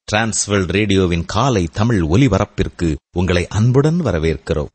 Transworld ரேடியோவின் காலை தமிழ் ஒலிபரப்பிற்கு உங்களை அன்புடன் வரவேற்கிறோம்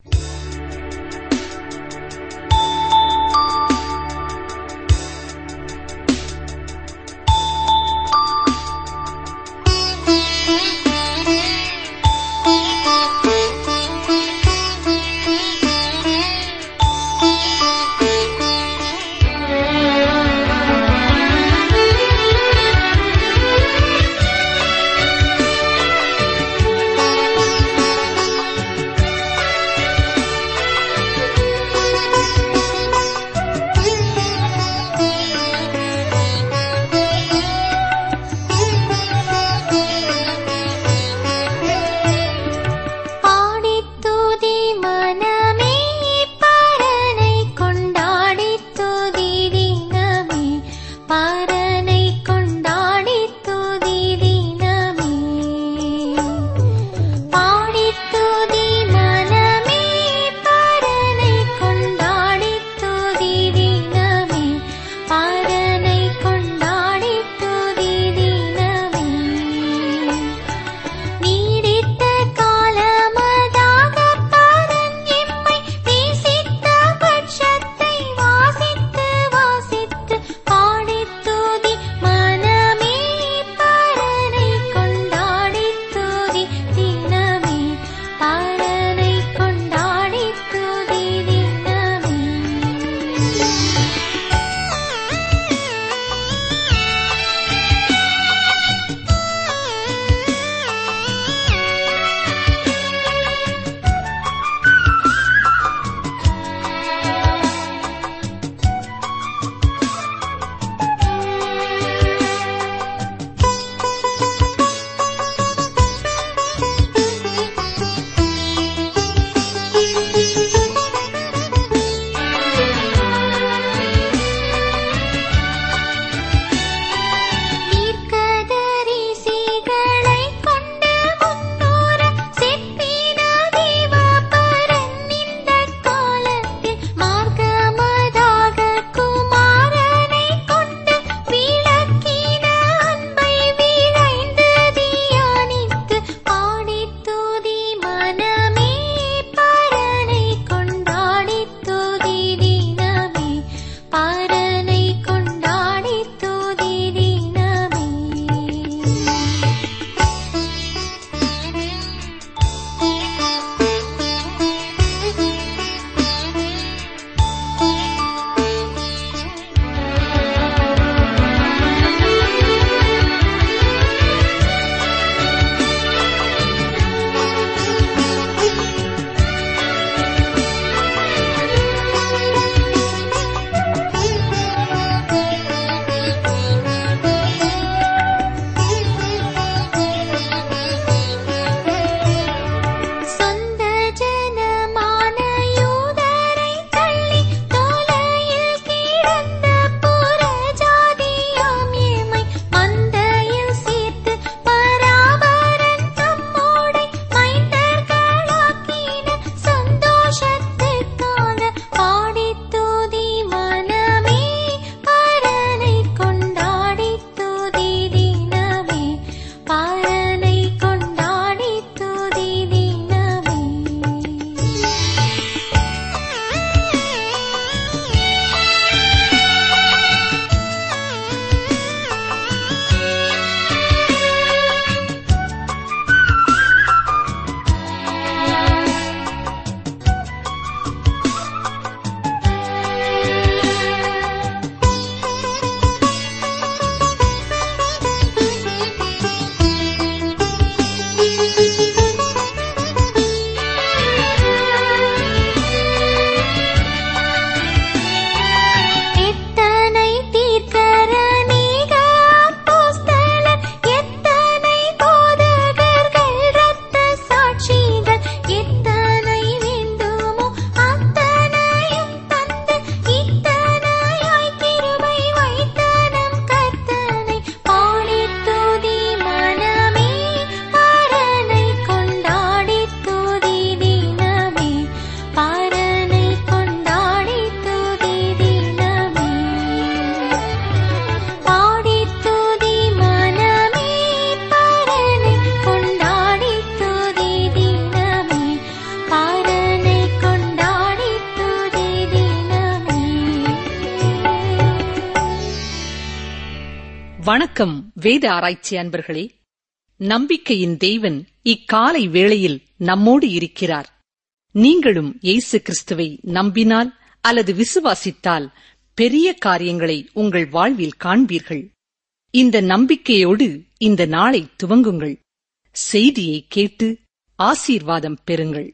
வணக்கம் வேத ஆராய்ச்சி அன்பர்களே நம்பிக்கையின் தேவன் இக்காலை வேளையில் நம்மோடு இருக்கிறார் நீங்களும் இயேசு கிறிஸ்துவை நம்பினால் அல்லது விசுவாசித்தால் பெரிய காரியங்களை உங்கள் வாழ்வில் காண்பீர்கள் இந்த நம்பிக்கையோடு இந்த நாளை துவங்குங்கள் செய்தியை கேட்டு ஆசீர்வாதம் பெறுங்கள்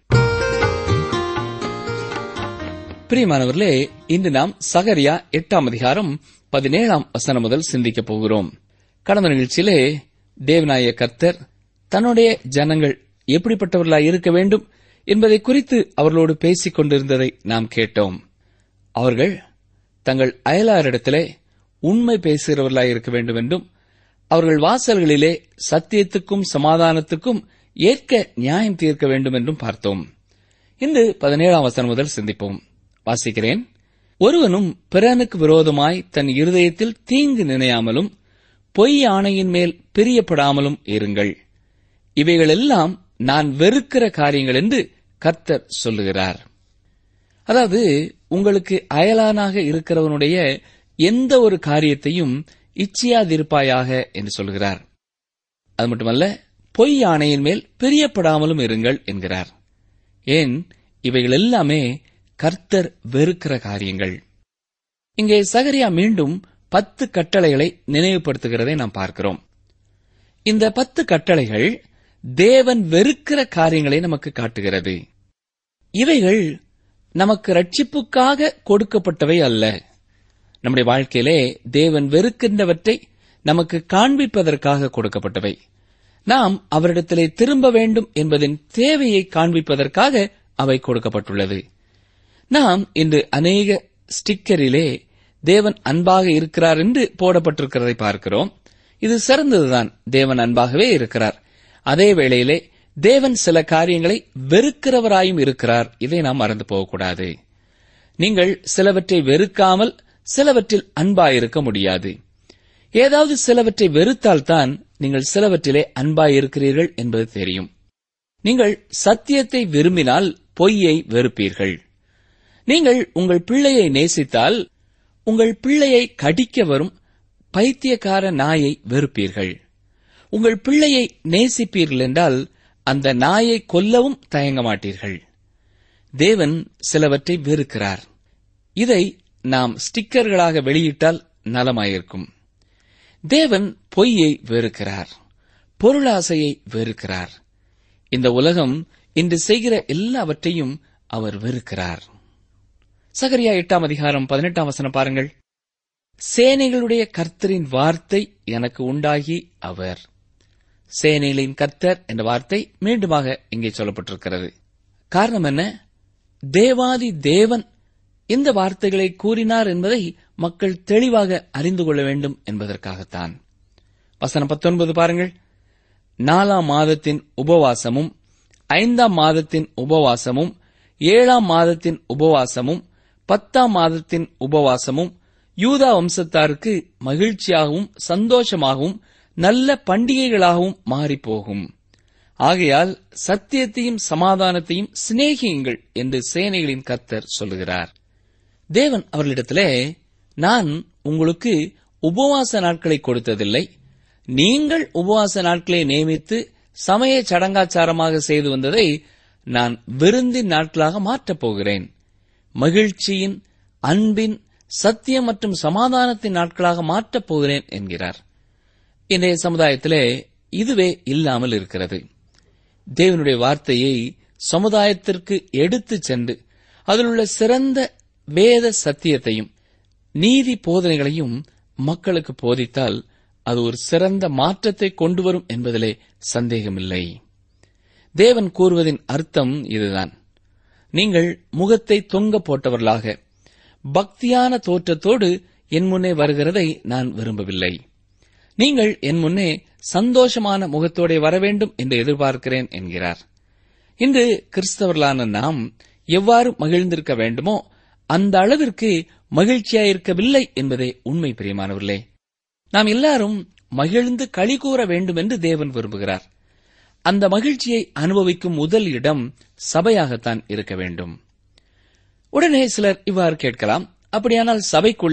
பிரியமானவர்களே இன்று நாம் சகரியா எட்டாம் அதிகாரம் பதினேழாம் வசனம் முதல் சிந்திக்கப் போகிறோம் கடந்த நிகழ்ச்சியிலே தேவநாய கர்த்தர் தன்னுடைய ஜனங்கள் எப்படிப்பட்டவர்களாய் இருக்க வேண்டும் என்பதை குறித்து அவர்களோடு பேசிக் கொண்டிருந்ததை நாம் கேட்டோம் அவர்கள் தங்கள் அயலாரிடத்திலே உண்மை பேசுகிறவர்களாய் இருக்க வேண்டும் என்றும் அவர்கள் வாசல்களிலே சத்தியத்துக்கும் சமாதானத்துக்கும் ஏற்க நியாயம் தீர்க்க வேண்டும் என்றும் பார்த்தோம் இன்று பதினேழாம் வசனம் முதல் சிந்திப்போம் வாசிக்கிறேன் ஒருவனும் பிறனுக்கு விரோதமாய் தன் இருதயத்தில் தீங்கு நினையாமலும் பொய் ஆணையின் மேல் பிரியப்படாமலும் இருங்கள் இவைகளெல்லாம் நான் வெறுக்கிற காரியங்கள் என்று கர்த்தர் சொல்லுகிறார் அதாவது உங்களுக்கு அயலானாக இருக்கிறவனுடைய எந்த ஒரு காரியத்தையும் இச்சியாதிருப்பாயாக என்று சொல்கிறார் அது மட்டுமல்ல பொய் ஆணையின் மேல் பிரியப்படாமலும் இருங்கள் என்கிறார் ஏன் இவைகள் எல்லாமே கர்த்தர் வெறுக்கிற காரியங்கள் இங்கே சகரியா மீண்டும் பத்து கட்டளைகளை நினைவுபடுத்துகிறதை நாம் பார்க்கிறோம் இந்த பத்து கட்டளைகள் தேவன் வெறுக்கிற காரியங்களை நமக்கு காட்டுகிறது இவைகள் நமக்கு ரட்சிப்புக்காக கொடுக்கப்பட்டவை அல்ல நம்முடைய வாழ்க்கையிலே தேவன் வெறுக்கின்றவற்றை நமக்கு காண்பிப்பதற்காக கொடுக்கப்பட்டவை நாம் அவரிடத்திலே திரும்ப வேண்டும் என்பதின் தேவையை காண்பிப்பதற்காக அவை கொடுக்கப்பட்டுள்ளது நாம் இன்று அநேக ஸ்டிக்கரிலே தேவன் அன்பாக இருக்கிறார் என்று போடப்பட்டிருக்கிறதை பார்க்கிறோம் இது சிறந்ததுதான் தேவன் அன்பாகவே இருக்கிறார் அதே வேளையிலே தேவன் சில காரியங்களை வெறுக்கிறவராயும் இருக்கிறார் இதை நாம் மறந்து போகக்கூடாது நீங்கள் சிலவற்றை வெறுக்காமல் சிலவற்றில் அன்பாயிருக்க முடியாது ஏதாவது சிலவற்றை வெறுத்தால்தான் நீங்கள் சிலவற்றிலே அன்பாயிருக்கிறீர்கள் என்பது தெரியும் நீங்கள் சத்தியத்தை விரும்பினால் பொய்யை வெறுப்பீர்கள் நீங்கள் உங்கள் பிள்ளையை நேசித்தால் உங்கள் பிள்ளையை கடிக்க வரும் பைத்தியக்கார நாயை வெறுப்பீர்கள் உங்கள் பிள்ளையை நேசிப்பீர்கள் என்றால் அந்த நாயை கொல்லவும் தயங்க மாட்டீர்கள் தேவன் சிலவற்றை வெறுக்கிறார் இதை நாம் ஸ்டிக்கர்களாக வெளியிட்டால் நலமாயிருக்கும் தேவன் பொய்யை வெறுக்கிறார் பொருளாசையை வெறுக்கிறார் இந்த உலகம் இன்று செய்கிற எல்லாவற்றையும் அவர் வெறுக்கிறார் சகரியா எட்டாம் அதிகாரம் பதினெட்டாம் வசனம் பாருங்கள் சேனைகளுடைய கர்த்தரின் வார்த்தை எனக்கு உண்டாகி அவர் சேனைகளின் கர்த்தர் என்ற வார்த்தை மீண்டுமாக இங்கே சொல்லப்பட்டிருக்கிறது காரணம் என்ன தேவாதி தேவன் இந்த வார்த்தைகளை கூறினார் என்பதை மக்கள் தெளிவாக அறிந்து கொள்ள வேண்டும் என்பதற்காகத்தான் வசனம் பத்தொன்பது பாருங்கள் நாலாம் மாதத்தின் உபவாசமும் ஐந்தாம் மாதத்தின் உபவாசமும் ஏழாம் மாதத்தின் உபவாசமும் பத்தாம் மாதத்தின் உபவாசமும் யூதா வம்சத்தாருக்கு மகிழ்ச்சியாகவும் சந்தோஷமாகவும் நல்ல பண்டிகைகளாகவும் மாறிப்போகும் ஆகையால் சத்தியத்தையும் சமாதானத்தையும் சிநேகியுங்கள் என்று சேனைகளின் கர்த்தர் சொல்லுகிறார் தேவன் அவர்களிடத்திலே நான் உங்களுக்கு உபவாச நாட்களை கொடுத்ததில்லை நீங்கள் உபவாச நாட்களை நியமித்து சமய சடங்காச்சாரமாக செய்து வந்ததை நான் விருந்தின் நாட்களாக மாற்றப் போகிறேன் மகிழ்ச்சியின் அன்பின் சத்தியம் மற்றும் சமாதானத்தின் நாட்களாக மாற்றப் போகிறேன் என்கிறார் இன்றைய சமுதாயத்திலே இதுவே இல்லாமல் இருக்கிறது தேவனுடைய வார்த்தையை சமுதாயத்திற்கு எடுத்துச் சென்று அதில் உள்ள சிறந்த வேத சத்தியத்தையும் நீதி போதனைகளையும் மக்களுக்கு போதித்தால் அது ஒரு சிறந்த மாற்றத்தை கொண்டு வரும் என்பதிலே சந்தேகமில்லை தேவன் கூறுவதின் அர்த்தம் இதுதான் நீங்கள் முகத்தை தொங்க போட்டவர்களாக பக்தியான தோற்றத்தோடு என் முன்னே வருகிறதை நான் விரும்பவில்லை நீங்கள் என் முன்னே சந்தோஷமான முகத்தோടെ வர வேண்டும் என்று எதிர்பார்க்கிறேன் என்கிறார் இன்று கிறிஸ்தவர்களான நாம் எவ்வாறு மகிழ்ந்திருக்க வேண்டுமோ அந்த அளவிற்கு மகிழ்ச்சியாயிருக்கவில்லை என்பதே உண்மை பிரியமானவர்களே நாம் எல்லாரும் மகிழ்ந்து களி கூற வேண்டும் என்று தேவன் விரும்புகிறார் அந்த மகிழ்ச்சியை அனுபவிக்கும் முதல் இடம் சபையாகத்தான் இருக்க வேண்டும் உடனே சிலர் இவ்வாறு கேட்கலாம் அப்படியானால் சபைக்குள்ளே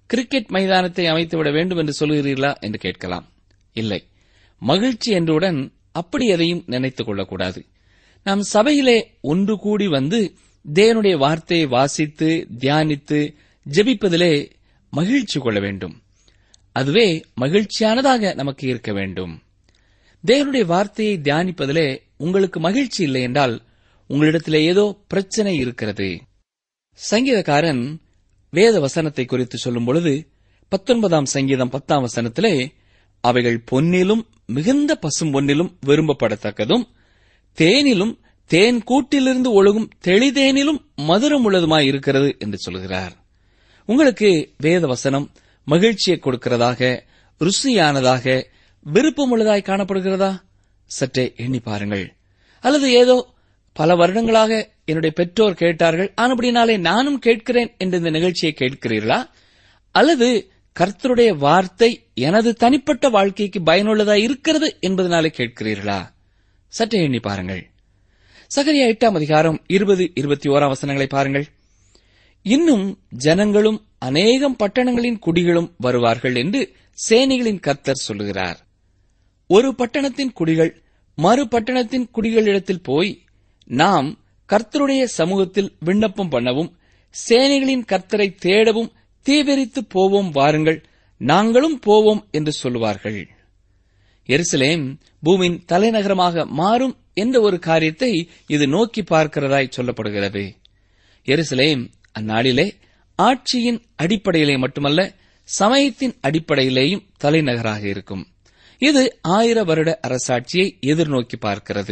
கிரிக்கெட் மைதானத்தை அமைத்துவிட வேண்டும் என்று சொல்கிறீர்களா என்று கேட்கலாம் இல்லை மகிழ்ச்சி என்றுடன் அப்படி எதையும் நினைத்துக் கொள்ளக்கூடாது நாம் சபையிலே ஒன்று கூடி வந்து தேவனுடைய வார்த்தையை வாசித்து தியானித்து ஜெபிப்பதிலே மகிழ்ச்சி கொள்ள வேண்டும் அதுவே மகிழ்ச்சியானதாக நமக்கு இருக்க வேண்டும் தேவனுடைய வார்த்தையை தியானிப்பதிலே உங்களுக்கு மகிழ்ச்சி இல்லை என்றால் உங்களிடத்திலே ஏதோ பிரச்சனை இருக்கிறது சங்கீதக்காரன் வேத வசனத்தை குறித்து சொல்லும் பொழுது பத்தொன்பதாம் சங்கீதம் பத்தாம் வசனத்திலே அவைகள் பொன்னிலும் மிகுந்த பசும் பொன்னிலும் விரும்பப்படத்தக்கதும் தேனிலும் தேன் கூட்டிலிருந்து ஒழுகும் தெளிதேனிலும் மதுரம் உள்ளதுமாய் இருக்கிறது என்று சொல்கிறார் உங்களுக்கு வேத வசனம் மகிழ்ச்சியை கொடுக்கிறதாக ருசியானதாக விருப்பமுள்ளதாய் காணப்படுகிறதா சற்றே எண்ணி பாருங்கள் அல்லது ஏதோ பல வருடங்களாக என்னுடைய பெற்றோர் கேட்டார்கள் ஆனபடினாலே நானும் கேட்கிறேன் என்று இந்த நிகழ்ச்சியை கேட்கிறீர்களா அல்லது கர்த்தருடைய வார்த்தை எனது தனிப்பட்ட வாழ்க்கைக்கு பயனுள்ளதா இருக்கிறது என்பதனாலே கேட்கிறீர்களா சற்றே எண்ணி பாருங்கள் சகரியா எட்டாம் அதிகாரம் இருபது இருபத்தி ஓராம் வசனங்களை பாருங்கள் இன்னும் ஜனங்களும் அநேகம் பட்டணங்களின் குடிகளும் வருவார்கள் என்று சேனைகளின் கர்த்தர் சொல்லுகிறார் ஒரு பட்டணத்தின் குடிகள் மறு பட்டணத்தின் குடிகளிடத்தில் போய் நாம் கர்த்தருடைய சமூகத்தில் விண்ணப்பம் பண்ணவும் சேனைகளின் கர்த்தரை தேடவும் தீவிரித்து போவோம் வாருங்கள் நாங்களும் போவோம் என்று சொல்லுவார்கள் எருசலேம் பூமியின் தலைநகரமாக மாறும் என்ற ஒரு காரியத்தை இது நோக்கி பார்க்கிறதாய் சொல்லப்படுகிறது எருசலேம் அந்நாளிலே ஆட்சியின் அடிப்படையிலே மட்டுமல்ல சமயத்தின் அடிப்படையிலேயும் தலைநகராக இருக்கும் இது ஆயிர வருட அரசாட்சியை எதிர்நோக்கி பார்க்கிறது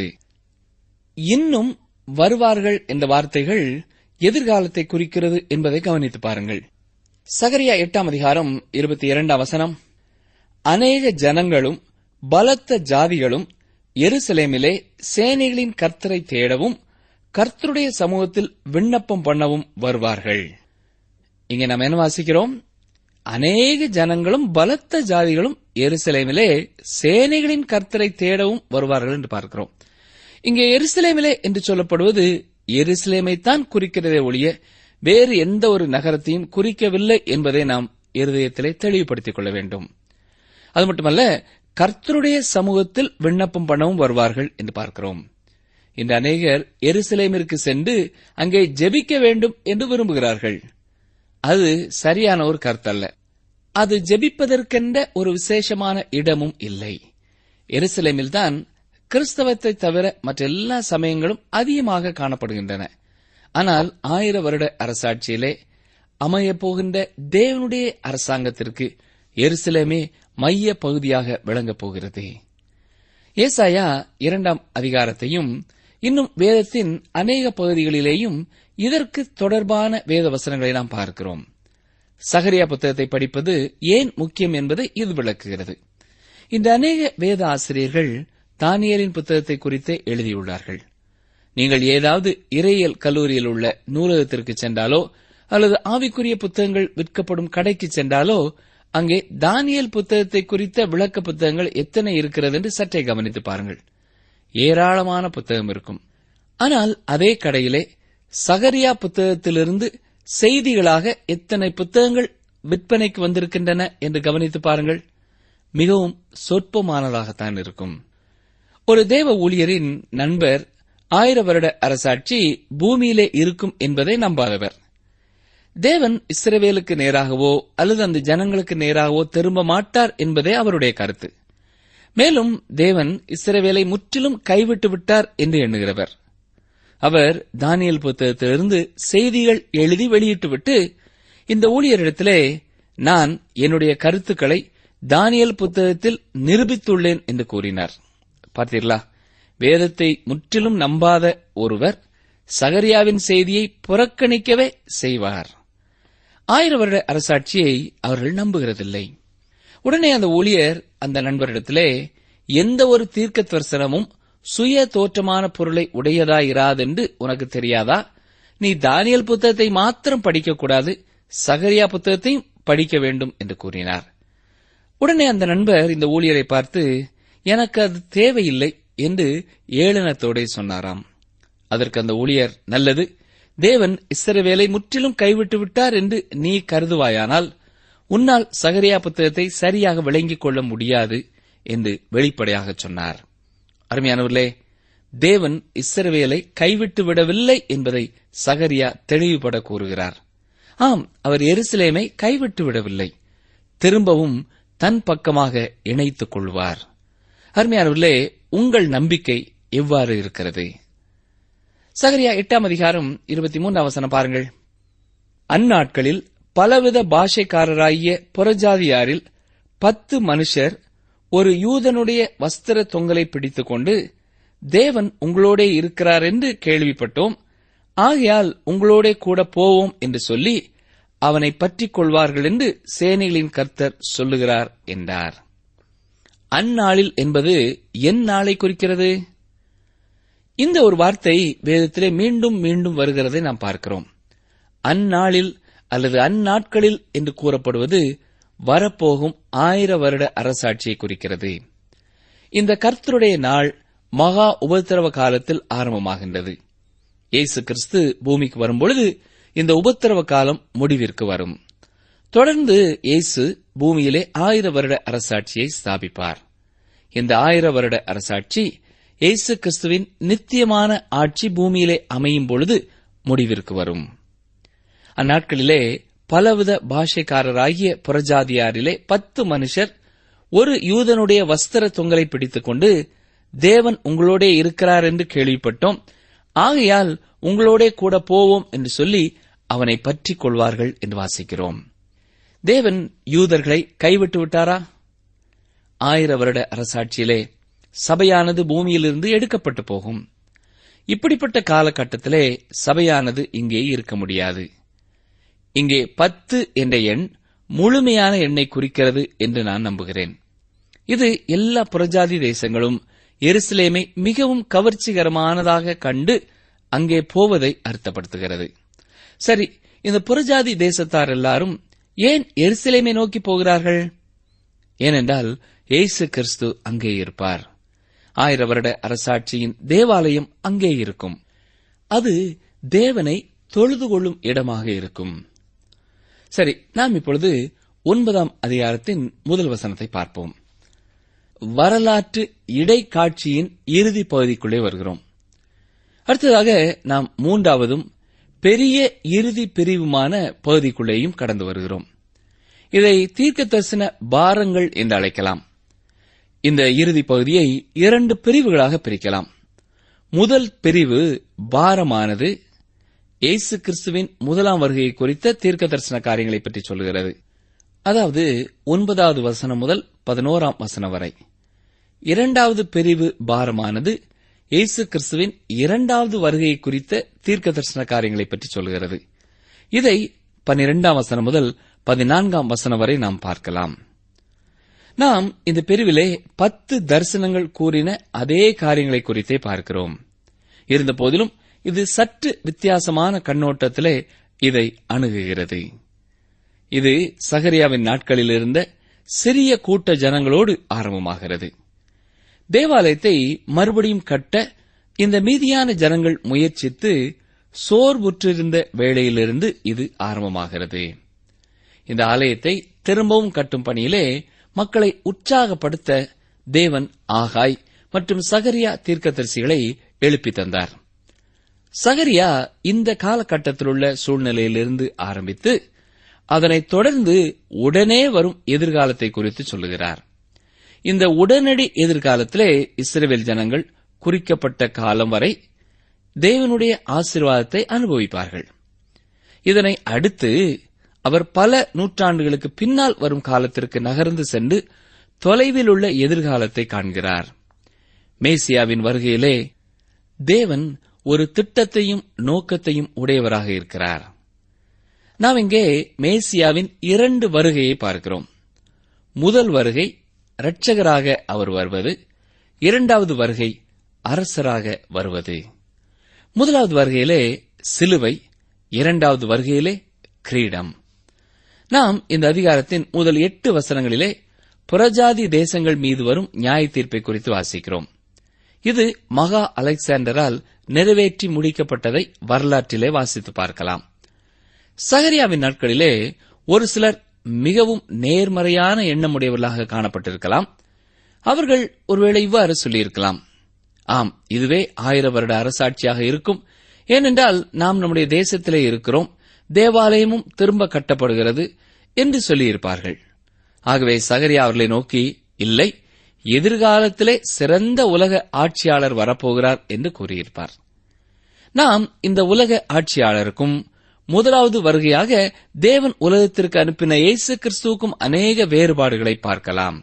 இன்னும் வருவார்கள் என்ற வார்த்தைகள் எதிர்காலத்தை குறிக்கிறது என்பதை கவனித்து பாருங்கள் சகரியா எட்டாம் அதிகாரம் இருபத்தி இரண்டாம் வசனம் அநேக ஜனங்களும் பலத்த ஜாதிகளும் எருசலேமிலே சேனைகளின் கர்த்தரை தேடவும் கர்த்தருடைய சமூகத்தில் விண்ணப்பம் பண்ணவும் வருவார்கள் இங்கே நாம் என்ன வாசிக்கிறோம் அநேக ஜனங்களும் பலத்த ஜாதிகளும் எருசலேமிலே சேனைகளின் கர்த்தரை தேடவும் வருவார்கள் என்று பார்க்கிறோம் இங்கே எருசலேமிலே என்று சொல்லப்படுவது எருசலேமைத்தான் குறிக்கிறதே ஒழிய வேறு எந்த ஒரு நகரத்தையும் குறிக்கவில்லை என்பதை நாம் இருதயத்திலே தெளிவுபடுத்திக் கொள்ள வேண்டும் அது மட்டுமல்ல கர்த்தருடைய சமூகத்தில் விண்ணப்பம் பண்ணவும் வருவார்கள் என்று பார்க்கிறோம் இன்று அநேகர் எருசலேமிற்கு சென்று அங்கே ஜெபிக்க வேண்டும் என்று விரும்புகிறார்கள் அது சரியான ஒரு கருத்தல்ல அது ஜெபிப்பதற்கென்ற ஒரு விசேஷமான இடமும் இல்லை எருசலேமில்தான் கிறிஸ்தவத்தை தவிர மற்றெல்லா சமயங்களும் அதிகமாக காணப்படுகின்றன ஆனால் ஆயிர வருட அரசாட்சியிலே அமையப் போகின்ற தேவனுடைய அரசாங்கத்திற்கு எருசலேமே மைய பகுதியாக விளங்கப் போகிறது ஏசாயா இரண்டாம் அதிகாரத்தையும் இன்னும் வேதத்தின் அநேக பகுதிகளிலேயும் இதற்கு தொடர்பான வேத வசனங்களை நாம் பார்க்கிறோம் சகரியா புத்தகத்தை படிப்பது ஏன் முக்கியம் என்பதை இது விளக்குகிறது இந்த அநேக வேத ஆசிரியர்கள் தானியலின் புத்தகத்தை குறித்தே எழுதியுள்ளார்கள் நீங்கள் ஏதாவது இறையியல் கல்லூரியில் உள்ள நூலகத்திற்கு சென்றாலோ அல்லது ஆவிக்குரிய புத்தகங்கள் விற்கப்படும் கடைக்கு சென்றாலோ அங்கே தானியல் புத்தகத்தை குறித்த விளக்க புத்தகங்கள் எத்தனை இருக்கிறது என்று சற்றே கவனித்து பாருங்கள் ஏராளமான புத்தகம் இருக்கும் ஆனால் அதே கடையிலே சகரியா புத்தகத்திலிருந்து செய்திகளாக எத்தனை புத்தகங்கள் விற்பனைக்கு வந்திருக்கின்றன என்று கவனித்து பாருங்கள் மிகவும் சொற்பமானதாகத்தான் இருக்கும் ஒரு தேவ ஊழியரின் நண்பர் ஆயிர வருட அரசாட்சி பூமியிலே இருக்கும் என்பதை நம்பாதவர் தேவன் இஸ்ரவேலுக்கு நேராகவோ அல்லது அந்த ஜனங்களுக்கு நேராகவோ திரும்ப மாட்டார் என்பதே அவருடைய கருத்து மேலும் தேவன் இஸ்ரவேலை முற்றிலும் கைவிட்டு விட்டார் என்று எண்ணுகிறவர் அவர் தானியல் புத்தகத்திலிருந்து செய்திகள் எழுதி வெளியிட்டுவிட்டு இந்த ஊழியரிடத்திலே நான் என்னுடைய கருத்துக்களை தானியல் புத்தகத்தில் நிரூபித்துள்ளேன் என்று கூறினார் பார்த்தீர்களா வேதத்தை முற்றிலும் நம்பாத ஒருவர் சகரியாவின் செய்தியை புறக்கணிக்கவே செய்வார் ஆயிர வருட அரசாட்சியை அவர்கள் நம்புகிறதில்லை உடனே அந்த ஊழியர் அந்த நண்பரிடத்திலே எந்த ஒரு தீர்க்க தரிசனமும் சுய தோற்றமான பொருளை உடையதாயிராதென்று உனக்கு தெரியாதா நீ தானியல் புத்தகத்தை மாத்திரம் படிக்கக்கூடாது சகரியா புத்தகத்தையும் படிக்க வேண்டும் என்று கூறினார் உடனே அந்த நண்பர் இந்த ஊழியரை பார்த்து எனக்கு அது தேவையில்லை என்று ஏளனத்தோடே சொன்னாராம் அதற்கு அந்த ஊழியர் நல்லது தேவன் இஸ்ரவேலை முற்றிலும் கைவிட்டு விட்டார் என்று நீ கருதுவாயானால் உன்னால் சகரியா புத்தகத்தை சரியாக விளங்கிக் கொள்ள முடியாது என்று வெளிப்படையாக சொன்னார் அருமையானவர்களே தேவன் இஸ்ரவேலை கைவிட்டு விடவில்லை என்பதை சகரியா தெளிவுபட கூறுகிறார் ஆம் அவர் எருசலேமை கைவிட்டு விடவில்லை திரும்பவும் தன் பக்கமாக இணைத்துக் கொள்வார் அருமையானவர்களே உங்கள் நம்பிக்கை எவ்வாறு இருக்கிறது சகரியா எட்டாம் அதிகாரம் இருபத்தி மூன்றாம் வசனம் பாருங்கள் அந்நாட்களில் பலவித பாஷைக்காரராகிய புறஜாதியாரில் பத்து மனுஷர் ஒரு யூதனுடைய வஸ்திர தொங்கலை பிடித்துக் கொண்டு தேவன் உங்களோடே இருக்கிறார் என்று கேள்விப்பட்டோம் ஆகையால் உங்களோடே கூட போவோம் என்று சொல்லி அவனை பற்றிக் கொள்வார்கள் என்று சேனைகளின் கர்த்தர் சொல்லுகிறார் என்றார் அந்நாளில் என்பது என் நாளை குறிக்கிறது இந்த ஒரு வார்த்தை வேதத்திலே மீண்டும் மீண்டும் வருகிறதை நாம் பார்க்கிறோம் அந்நாளில் அல்லது அந்நாட்களில் என்று கூறப்படுவது வரப்போகும் ஆயிர வருட அரசாட்சியை குறிக்கிறது இந்த கர்த்தருடைய நாள் மகா உபத்திரவ காலத்தில் ஆரம்பமாகின்றது இயேசு கிறிஸ்து பூமிக்கு வரும்பொழுது இந்த உபத்திரவ காலம் முடிவிற்கு வரும் தொடர்ந்து இயேசு பூமியிலே ஆயிர வருட அரசாட்சியை ஸ்தாபிப்பார் இந்த ஆயிர வருட அரசாட்சி இயேசு கிறிஸ்துவின் நித்தியமான ஆட்சி பூமியிலே அமையும் பொழுது முடிவிற்கு வரும் அந்நாட்களிலே பலவித பாஷைக்காரராகிய புறஜாதியாரிலே பத்து மனுஷர் ஒரு யூதனுடைய வஸ்திர தொங்கலை பிடித்துக் கொண்டு தேவன் உங்களோடே இருக்கிறார் என்று கேள்விப்பட்டோம் ஆகையால் உங்களோடே கூட போவோம் என்று சொல்லி அவனை பற்றிக் கொள்வார்கள் என்று வாசிக்கிறோம் தேவன் யூதர்களை கைவிட்டு விட்டாரா ஆயிர வருட அரசாட்சியிலே சபையானது பூமியிலிருந்து எடுக்கப்பட்டு போகும் இப்படிப்பட்ட காலகட்டத்திலே சபையானது இங்கே இருக்க முடியாது இங்கே பத்து என்ற எண் முழுமையான எண்ணை குறிக்கிறது என்று நான் நம்புகிறேன் இது எல்லா புறஜாதி தேசங்களும் எருசலேமை மிகவும் கவர்ச்சிகரமானதாக கண்டு அங்கே போவதை அர்த்தப்படுத்துகிறது சரி இந்த புறஜாதி தேசத்தார் எல்லாரும் ஏன் எருசலேமை நோக்கி போகிறார்கள் ஏனென்றால் இயேசு கிறிஸ்து அங்கே இருப்பார் ஆயிர வருட அரசாட்சியின் தேவாலயம் அங்கே இருக்கும் அது தேவனை தொழுது கொள்ளும் இடமாக இருக்கும் சரி நாம் இப்பொழுது ஒன்பதாம் அதிகாரத்தின் முதல் வசனத்தை பார்ப்போம் வரலாற்று இடைக்காட்சியின் இறுதி பகுதிக்குள்ளே வருகிறோம் அடுத்ததாக நாம் மூன்றாவதும் பெரிய இறுதி பிரிவுமான பகுதிக்குள்ளேயும் கடந்து வருகிறோம் இதை தீர்க்க தரிசன பாரங்கள் என்று அழைக்கலாம் இந்த இறுதி பகுதியை இரண்டு பிரிவுகளாக பிரிக்கலாம் முதல் பிரிவு பாரமானது இயேசு கிறிஸ்துவின் முதலாம் வருகையை குறித்த தீர்க்க தரிசன காரியங்களை பற்றி சொல்கிறது அதாவது ஒன்பதாவது வசனம் முதல் பதினோராம் வசனம் வரை இரண்டாவது பிரிவு பாரமானது இயேசு கிறிஸ்துவின் இரண்டாவது வருகையை குறித்த தீர்க்க தரிசன காரியங்களை பற்றி சொல்கிறது இதை பனிரெண்டாம் வசனம் முதல் பதினான்காம் வசனம் வரை நாம் பார்க்கலாம் நாம் இந்த பிரிவிலே பத்து தரிசனங்கள் கூறின அதே காரியங்களை குறித்தே பார்க்கிறோம் இருந்தபோதிலும் இது சற்று வித்தியாசமான கண்ணோட்டத்திலே இதை அணுகுகிறது இது சகரியாவின் நாட்களில் இருந்த சிறிய கூட்ட ஜனங்களோடு ஆரம்பமாகிறது தேவாலயத்தை மறுபடியும் கட்ட இந்த மீதியான ஜனங்கள் முயற்சித்து சோர்வுற்றிருந்த வேளையிலிருந்து இது ஆரம்பமாகிறது இந்த ஆலயத்தை திரும்பவும் கட்டும் பணியிலே மக்களை உற்சாகப்படுத்த தேவன் ஆகாய் மற்றும் சகரியா தீர்க்கதரிசிகளை எழுப்பி தந்தார் சகரியா இந்த காலகட்டத்திலுள்ள சூழ்நிலையிலிருந்து ஆரம்பித்து அதனைத் தொடர்ந்து உடனே வரும் எதிர்காலத்தை குறித்து சொல்லுகிறார் இந்த உடனடி எதிர்காலத்திலே இஸ்ரேல் ஜனங்கள் குறிக்கப்பட்ட காலம் வரை தேவனுடைய ஆசீர்வாதத்தை அனுபவிப்பார்கள் இதனை அடுத்து அவர் பல நூற்றாண்டுகளுக்கு பின்னால் வரும் காலத்திற்கு நகர்ந்து சென்று தொலைவில் உள்ள எதிர்காலத்தை காண்கிறார் மேசியாவின் வருகையிலே தேவன் ஒரு திட்டத்தையும் நோக்கத்தையும் உடையவராக இருக்கிறார் நாம் இங்கே மேசியாவின் இரண்டு வருகையை பார்க்கிறோம் முதல் வருகை இரட்சகராக அவர் வருவது இரண்டாவது வருகை அரசராக வருவது முதலாவது வருகையிலே சிலுவை இரண்டாவது வருகையிலே கிரீடம் நாம் இந்த அதிகாரத்தின் முதல் எட்டு வசனங்களிலே புறஜாதி தேசங்கள் மீது வரும் நியாய தீர்ப்பை குறித்து வாசிக்கிறோம் இது மகா அலெக்சாண்டரால் நிறைவேற்றி முடிக்கப்பட்டதை வரலாற்றிலே வாசித்து பார்க்கலாம் சகரியாவின் நாட்களிலே ஒரு சிலர் மிகவும் நேர்மறையான எண்ணமுடையவர்களாக காணப்பட்டிருக்கலாம் அவர்கள் ஒருவேளை இவ்வாறு சொல்லியிருக்கலாம் ஆம் இதுவே ஆயிரம் வருட அரசாட்சியாக இருக்கும் ஏனென்றால் நாம் நம்முடைய தேசத்திலே இருக்கிறோம் தேவாலயமும் திரும்ப கட்டப்படுகிறது என்று சொல்லியிருப்பார்கள் ஆகவே சகரியா அவர்களை நோக்கி இல்லை எதிர்காலத்திலே சிறந்த உலக ஆட்சியாளர் வரப்போகிறார் என்று கூறியிருப்பார் நாம் இந்த உலக ஆட்சியாளருக்கும் முதலாவது வருகையாக தேவன் உலகத்திற்கு அனுப்பின இயேசு கிறிஸ்துவுக்கும் அநேக வேறுபாடுகளை பார்க்கலாம்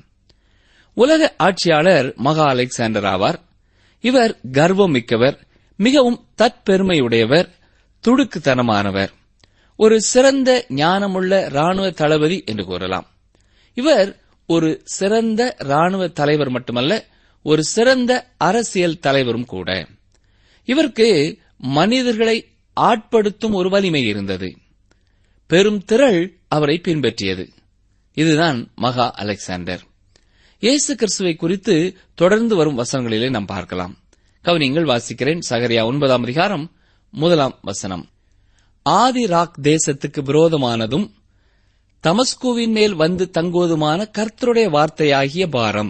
உலக ஆட்சியாளர் மகா அலெக்சாண்டர் ஆவார் இவர் கர்வம் மிக்கவர் மிகவும் தற்பெருமையுடையவர் துடுக்குத்தனமானவர் ஒரு சிறந்த ஞானமுள்ள ராணுவ தளபதி என்று கூறலாம் இவர் ஒரு சிறந்த ராணுவ தலைவர் மட்டுமல்ல ஒரு சிறந்த அரசியல் தலைவரும் கூட இவருக்கு மனிதர்களை ஆட்படுத்தும் ஒரு வலிமை இருந்தது பெரும் திரள் அவரை பின்பற்றியது இதுதான் மகா அலெக்சாண்டர் இயேசு கிறிஸ்துவை குறித்து தொடர்ந்து வரும் வசனங்களிலே நாம் பார்க்கலாம் கவனிங்கள் வாசிக்கிறேன் சகரியா ஒன்பதாம் அதிகாரம் முதலாம் வசனம் ஆதி ராக் தேசத்துக்கு விரோதமானதும் தமஸ்குவின் மேல் வந்து தங்குவதுமான கர்த்தருடைய வார்த்தையாகிய பாரம்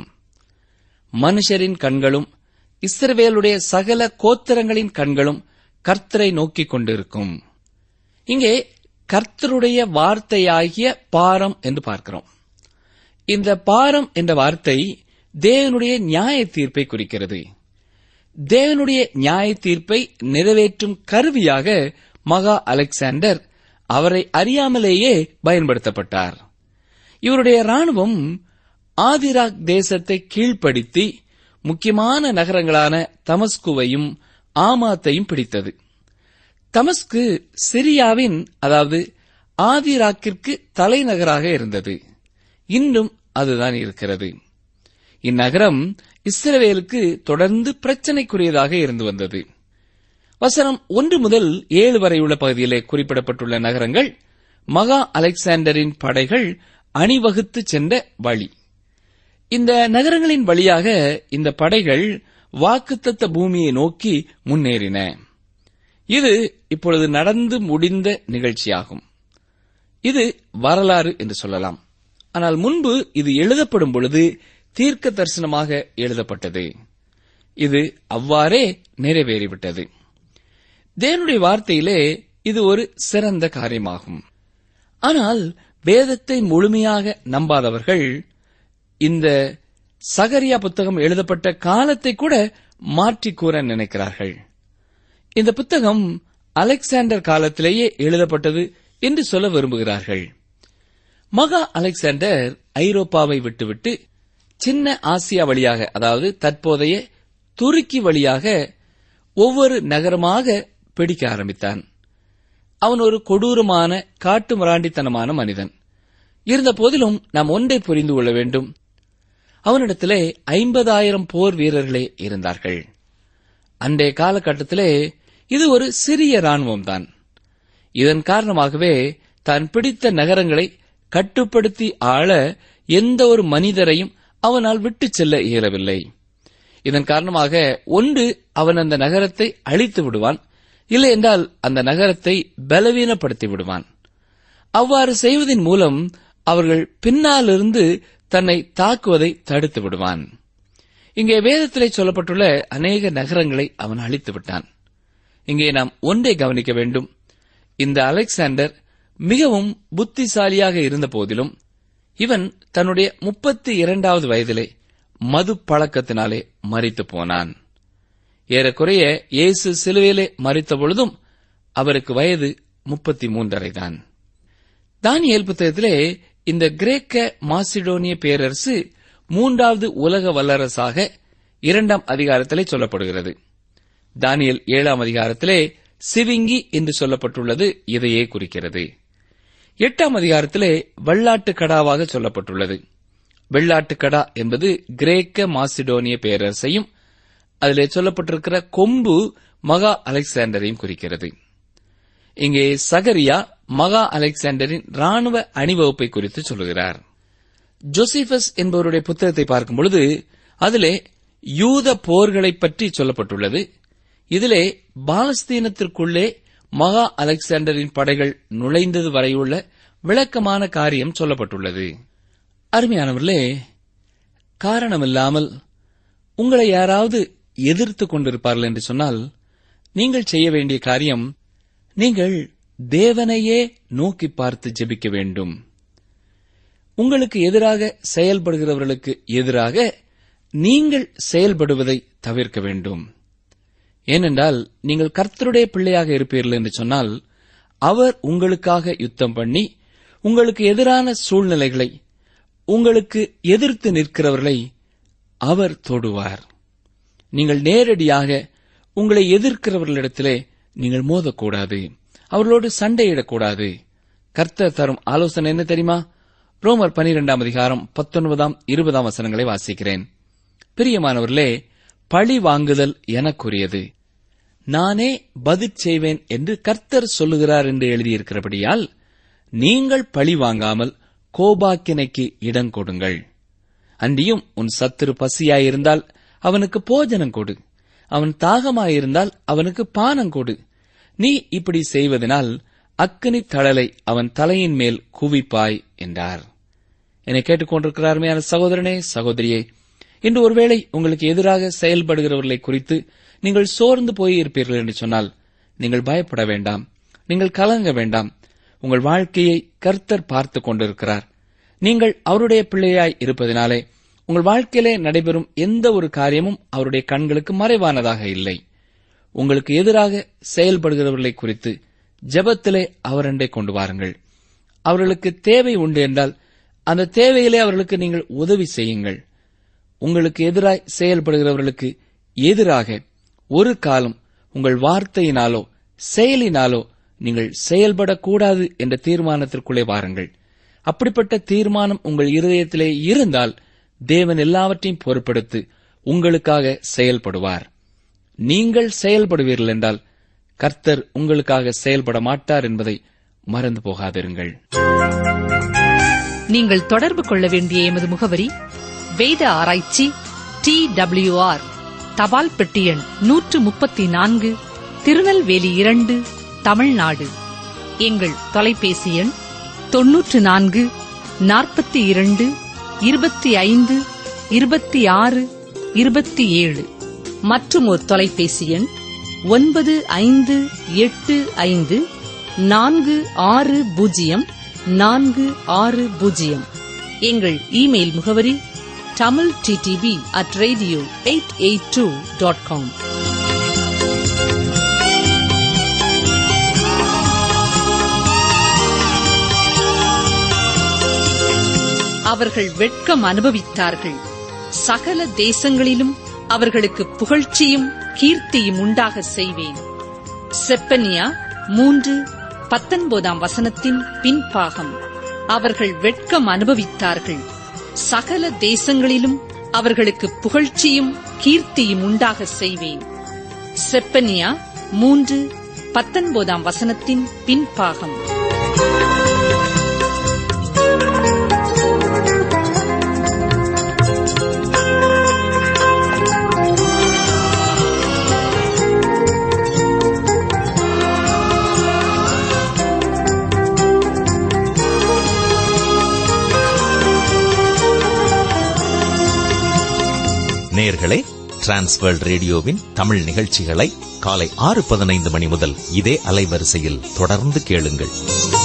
மனுஷரின் கண்களும் இஸ்ரவேலுடைய சகல கோத்திரங்களின் கண்களும் கர்த்தரை நோக்கிக் கொண்டிருக்கும் இங்கே கர்த்தருடைய வார்த்தையாகிய பாரம் என்று பார்க்கிறோம் இந்த பாரம் என்ற வார்த்தை தேவனுடைய நியாய தீர்ப்பை குறிக்கிறது தேவனுடைய நியாய தீர்ப்பை நிறைவேற்றும் கருவியாக மகா அலெக்சாண்டர் அவரை அறியாமலேயே பயன்படுத்தப்பட்டார் இவருடைய ராணுவம் ஆதிராக் தேசத்தை கீழ்ப்படுத்தி முக்கியமான நகரங்களான தமஸ்குவையும் ஆமாத்தையும் பிடித்தது தமஸ்கு சிரியாவின் அதாவது ஆதிராக்கிற்கு தலைநகராக இருந்தது இன்றும் அதுதான் இருக்கிறது இந்நகரம் இஸ்ரவேலுக்கு தொடர்ந்து பிரச்சனைக்குரியதாக இருந்து வந்தது வசனம் ஒன்று முதல் ஏழு வரை உள்ள பகுதியிலே குறிப்பிடப்பட்டுள்ள நகரங்கள் மகா அலெக்சாண்டரின் படைகள் அணிவகுத்து சென்ற வழி இந்த நகரங்களின் வழியாக இந்த படைகள் வாக்குத்தத்த பூமியை நோக்கி முன்னேறின இது இப்பொழுது நடந்து முடிந்த நிகழ்ச்சியாகும் இது வரலாறு என்று சொல்லலாம் ஆனால் முன்பு இது எழுதப்படும் பொழுது தீர்க்க தரிசனமாக எழுதப்பட்டது இது அவ்வாறே நிறைவேறிவிட்டது தேவனுடைய வார்த்தையிலே இது ஒரு சிறந்த காரியமாகும் ஆனால் வேதத்தை முழுமையாக நம்பாதவர்கள் இந்த சகரியா புத்தகம் எழுதப்பட்ட காலத்தை கூட மாற்றி கூற நினைக்கிறார்கள் இந்த புத்தகம் அலெக்சாண்டர் காலத்திலேயே எழுதப்பட்டது என்று சொல்ல விரும்புகிறார்கள் மகா அலெக்சாண்டர் ஐரோப்பாவை விட்டுவிட்டு சின்ன ஆசியா வழியாக அதாவது தற்போதைய துருக்கி வழியாக ஒவ்வொரு நகரமாக பிடிக்க ஆரம்பித்தான் அவன் ஒரு கொடூரமான காட்டு மிராண்டித்தனமான மனிதன் இருந்த போதிலும் நாம் ஒன்றை புரிந்து கொள்ள வேண்டும் அவனிடத்திலே ஐம்பதாயிரம் போர் வீரர்களே இருந்தார்கள் அன்றைய காலகட்டத்திலே இது ஒரு சிறிய ராணுவம் தான் இதன் காரணமாகவே தான் பிடித்த நகரங்களை கட்டுப்படுத்தி ஆள எந்த ஒரு மனிதரையும் அவனால் விட்டுச் செல்ல இயலவில்லை இதன் காரணமாக ஒன்று அவன் அந்த நகரத்தை அழித்து விடுவான் இல்லை என்றால் அந்த நகரத்தை பலவீனப்படுத்தி விடுவான் அவ்வாறு செய்வதன் மூலம் அவர்கள் பின்னாலிருந்து தன்னை தாக்குவதை தடுத்து விடுவான் இங்கே வேதத்திலே சொல்லப்பட்டுள்ள அநேக நகரங்களை அவன் அழித்து விட்டான் இங்கே நாம் ஒன்றை கவனிக்க வேண்டும் இந்த அலெக்சாண்டர் மிகவும் புத்திசாலியாக இருந்த போதிலும் இவன் தன்னுடைய முப்பத்தி இரண்டாவது வயதிலே மது பழக்கத்தினாலே மறித்து போனான் ஏறக்குறைய இயேசு சிலுவையிலே மறித்த பொழுதும் அவருக்கு வயது முப்பத்தி மூன்றரை தான் தானியேல் புத்தகத்திலே இந்த கிரேக்க மாசிடோனிய பேரரசு மூன்றாவது உலக வல்லரசாக இரண்டாம் அதிகாரத்திலே சொல்லப்படுகிறது தானியல் ஏழாம் அதிகாரத்திலே சிவிங்கி என்று சொல்லப்பட்டுள்ளது இதையே குறிக்கிறது எட்டாம் அதிகாரத்திலே வெள்ளாட்டு கடாவாக சொல்லப்பட்டுள்ளது வெள்ளாட்டு கடா என்பது கிரேக்க மாசிடோனிய பேரரசையும் அதிலே சொல்லப்பட்டிருக்கிற கொம்பு மகா அலெக்சாண்டரையும் குறிக்கிறது இங்கே சகரியா மகா அலெக்சாண்டரின் ராணுவ அணிவகுப்பை குறித்து சொல்லுகிறார் ஜோசிபஸ் என்பவருடைய புத்தகத்தை பார்க்கும் பொழுது அதிலே யூத போர்களைப் பற்றி சொல்லப்பட்டுள்ளது இதிலே பாலஸ்தீனத்திற்குள்ளே மகா அலெக்சாண்டரின் படைகள் நுழைந்தது வரையுள்ள விளக்கமான காரியம் சொல்லப்பட்டுள்ளது அருமையானவர்களே காரணமில்லாமல் உங்களை யாராவது எதிர்த்து கொண்டிருப்பார்கள் என்று சொன்னால் நீங்கள் செய்ய வேண்டிய காரியம் நீங்கள் தேவனையே நோக்கி பார்த்து ஜெபிக்க வேண்டும் உங்களுக்கு எதிராக செயல்படுகிறவர்களுக்கு எதிராக நீங்கள் செயல்படுவதை தவிர்க்க வேண்டும் ஏனென்றால் நீங்கள் கர்த்தருடைய பிள்ளையாக இருப்பீர்கள் என்று சொன்னால் அவர் உங்களுக்காக யுத்தம் பண்ணி உங்களுக்கு எதிரான சூழ்நிலைகளை உங்களுக்கு எதிர்த்து நிற்கிறவர்களை அவர் தொடுவார் நீங்கள் நேரடியாக உங்களை எதிர்க்கிறவர்களிடத்திலே நீங்கள் மோதக்கூடாது அவர்களோடு சண்டையிடக்கூடாது கர்த்தர் தரும் ஆலோசனை என்ன தெரியுமா ரோமர் பனிரெண்டாம் அதிகாரம் பத்தொன்பதாம் இருபதாம் வசனங்களை வாசிக்கிறேன் பிரியமானவர்களே பழி வாங்குதல் எனக்குரியது நானே பதில் செய்வேன் என்று கர்த்தர் சொல்லுகிறார் என்று எழுதியிருக்கிறபடியால் நீங்கள் பழி வாங்காமல் கோபாக்கினைக்கு இடம் கொடுங்கள் அன்றியும் உன் சத்துரு பசியாயிருந்தால் அவனுக்கு போஜனம் கொடு அவன் தாகமாயிருந்தால் அவனுக்கு பானம் கொடு நீ இப்படி செய்வதனால் அக்கினி தழலை அவன் தலையின் மேல் குவிப்பாய் என்றார் என்னை கேட்டுக்கொண்டிருக்கிற அருமையான சகோதரனே சகோதரியே இன்று ஒருவேளை உங்களுக்கு எதிராக செயல்படுகிறவர்களை குறித்து நீங்கள் சோர்ந்து போய் இருப்பீர்கள் என்று சொன்னால் நீங்கள் பயப்பட வேண்டாம் நீங்கள் கலங்க வேண்டாம் உங்கள் வாழ்க்கையை கர்த்தர் பார்த்துக் கொண்டிருக்கிறார் நீங்கள் அவருடைய பிள்ளையாய் இருப்பதினாலே உங்கள் வாழ்க்கையிலே நடைபெறும் எந்த ஒரு காரியமும் அவருடைய கண்களுக்கு மறைவானதாக இல்லை உங்களுக்கு எதிராக செயல்படுகிறவர்களை குறித்து ஜெபத்திலே அவரண்டை கொண்டு வாருங்கள் அவர்களுக்கு தேவை உண்டு என்றால் அந்த தேவையிலே அவர்களுக்கு நீங்கள் உதவி செய்யுங்கள் உங்களுக்கு எதிராய் செயல்படுகிறவர்களுக்கு எதிராக ஒரு காலம் உங்கள் வார்த்தையினாலோ செயலினாலோ நீங்கள் செயல்படக்கூடாது என்ற தீர்மானத்திற்குள்ளே வாருங்கள் அப்படிப்பட்ட தீர்மானம் உங்கள் இருதயத்திலே இருந்தால் தேவன் எல்லாவற்றையும் பொறுப்படுத்து உங்களுக்காக செயல்படுவார் நீங்கள் செயல்படுவீர்கள் என்றால் கர்த்தர் உங்களுக்காக செயல்பட மாட்டார் என்பதை மறந்து போகாதிருங்கள் நீங்கள் தொடர்பு கொள்ள வேண்டிய எமது முகவரி வேத ஆராய்ச்சி டி ஆர் தபால் பெட்டி எண் நூற்று முப்பத்தி நான்கு திருநெல்வேலி இரண்டு தமிழ்நாடு எங்கள் தொலைபேசி எண் தொன்னூற்று நான்கு நாற்பத்தி இரண்டு இருபத்தி ஐந்து இருபத்தி ஆறு இருபத்தி ஏழு மற்றும் ஒரு தொலைபேசி எண் ஒன்பது ஐந்து எட்டு ஐந்து நான்கு ஆறு பூஜ்ஜியம் நான்கு ஆறு பூஜ்ஜியம் எங்கள் இமெயில் முகவரி Tamil TDP at radio eight eight two dot com அவர்கள் வெட்கம் அனுபவித்தார்கள் சகல தேசங்களிலும் அவர்களுக்கு புகழ்ச்சியும் கீர்த்தியும் உண்டாக செய்வேன் செப்பனியா மூன்று பத்தொன்பதாம் வசனத்தின் பின்பாகம் அவர்கள் வெட்கம் அனுபவித்தார்கள் சகல தேசங்களிலும் அவர்களுக்கு புகழ்ச்சியும் கீர்த்தியும் உண்டாக செய்வேன் செப்பனியா மூன்று பத்தொன்பதாம் வசனத்தின் பின்பாகம் நேயர்களே டிரான்ஸ்வேர்ல்ட் ரேடியோவின் தமிழ் நிகழ்ச்சிகளை காலை ஆறு பதினைந்து மணி முதல் இதே அலைவரிசையில் தொடர்ந்து கேளுங்கள்